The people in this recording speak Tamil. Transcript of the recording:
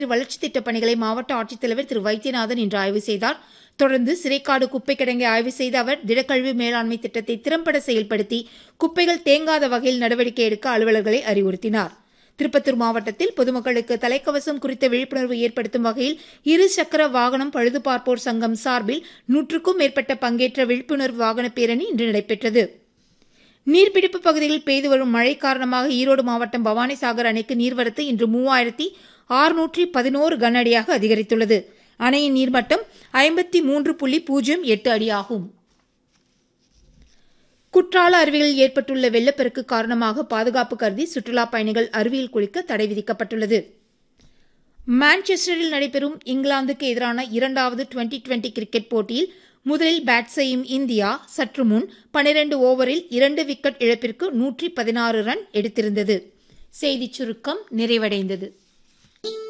வளர்ச்சித் திட்டப் பணிகளை மாவட்ட ஆட்சித்தலைவர் திரு வைத்தியநாதன் இன்று ஆய்வு செய்தார் தொடர்ந்து சிறைக்காடு குப்பை கிடங்கை ஆய்வு செய்த அவர் திடக்கழிவு மேலாண்மை திட்டத்தை திறம்பட செயல்படுத்தி குப்பைகள் தேங்காத வகையில் நடவடிக்கை எடுக்க அலுவலர்களை அறிவுறுத்தினார் திருப்பத்தூர் மாவட்டத்தில் பொதுமக்களுக்கு தலைக்கவசம் குறித்த விழிப்புணர்வு ஏற்படுத்தும் வகையில் இரு சக்கர வாகனம் பழுது பார்ப்போர் சங்கம் சார்பில் நூற்றுக்கும் மேற்பட்ட பங்கேற்ற விழிப்புணர்வு வாகன பேரணி இன்று நடைபெற்றது நீர்பிடிப்பு பகுதிகளில் பெய்து வரும் மழை காரணமாக ஈரோடு மாவட்டம் பவானிசாகர் அணைக்கு நீர்வரத்து இன்று மூவாயிரத்தி ஆறுநூற்றி பதினோரு கன அடியாக அதிகரித்துள்ளது அணையின் நீர்மட்டம் ஐம்பத்தி மூன்று புள்ளி பூஜ்ஜியம் எட்டு அடியாகும் குற்றால அருவிகளில் ஏற்பட்டுள்ள வெள்ளப்பெருக்கு காரணமாக பாதுகாப்பு கருதி சுற்றுலாப் பயணிகள் அருவியில் குளிக்க தடை விதிக்கப்பட்டுள்ளது மான்செஸ்டரில் நடைபெறும் இங்கிலாந்துக்கு எதிரான இரண்டாவது டுவெண்டி டுவெண்டி கிரிக்கெட் போட்டியில் முதலில் பேட் செய்யும் இந்தியா சற்று முன் பனிரண்டு ஓவரில் இரண்டு விக்கெட் இழப்பிற்கு நூற்றி பதினாறு ரன் எடுத்திருந்தது செய்திச் சுருக்கம் நிறைவடைந்தது